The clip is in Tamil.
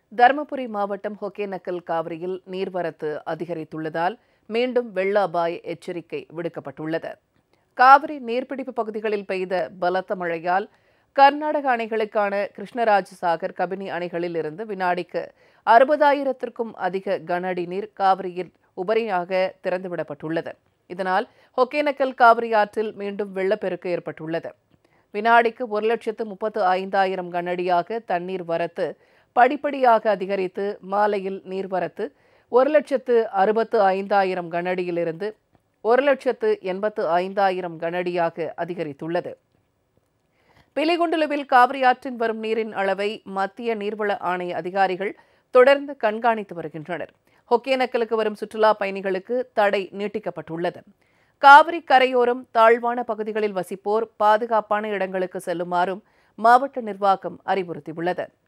தருமபுரி மாவட்டம் ஒகேனக்கல் காவிரியில் நீர்வரத்து அதிகரித்துள்ளதால் மீண்டும் வெள்ள அபாய எச்சரிக்கை விடுக்கப்பட்டுள்ளது காவிரி நீர்பிடிப்பு பகுதிகளில் பெய்த பலத்த மழையால் கர்நாடக அணைகளுக்கான கிருஷ்ணராஜ சாகர் கபினி அணைகளில் இருந்து வினாடிக்கு அறுபதாயிரத்திற்கும் அதிக கன அடி நீர் காவிரியில் உபரியாக திறந்துவிடப்பட்டுள்ளது இதனால் ஒகேனக்கல் காவிரி ஆற்றில் மீண்டும் வெள்ளப்பெருக்கு ஏற்பட்டுள்ளது வினாடிக்கு ஒரு லட்சத்து முப்பத்து ஐந்தாயிரம் கனஅடியாக தண்ணீர் வரத்து படிப்படியாக அதிகரித்து மாலையில் நீர்வரத்து ஒரு லட்சத்து அறுபத்து ஐந்தாயிரம் கனஅடியிலிருந்து ஒரு லட்சத்து எண்பத்து ஐந்தாயிரம் கனஅடியாக அதிகரித்துள்ளது பிலிகுண்டுலுவில் காவிரி ஆற்றின் வரும் நீரின் அளவை மத்திய நீர்வள ஆணைய அதிகாரிகள் தொடர்ந்து கண்காணித்து வருகின்றனர் ஒகேனக்கலுக்கு வரும் சுற்றுலா பயணிகளுக்கு தடை நீட்டிக்கப்பட்டுள்ளது காவிரி கரையோரம் தாழ்வான பகுதிகளில் வசிப்போர் பாதுகாப்பான இடங்களுக்கு செல்லுமாறும் மாவட்ட நிர்வாகம் அறிவுறுத்தியுள்ளது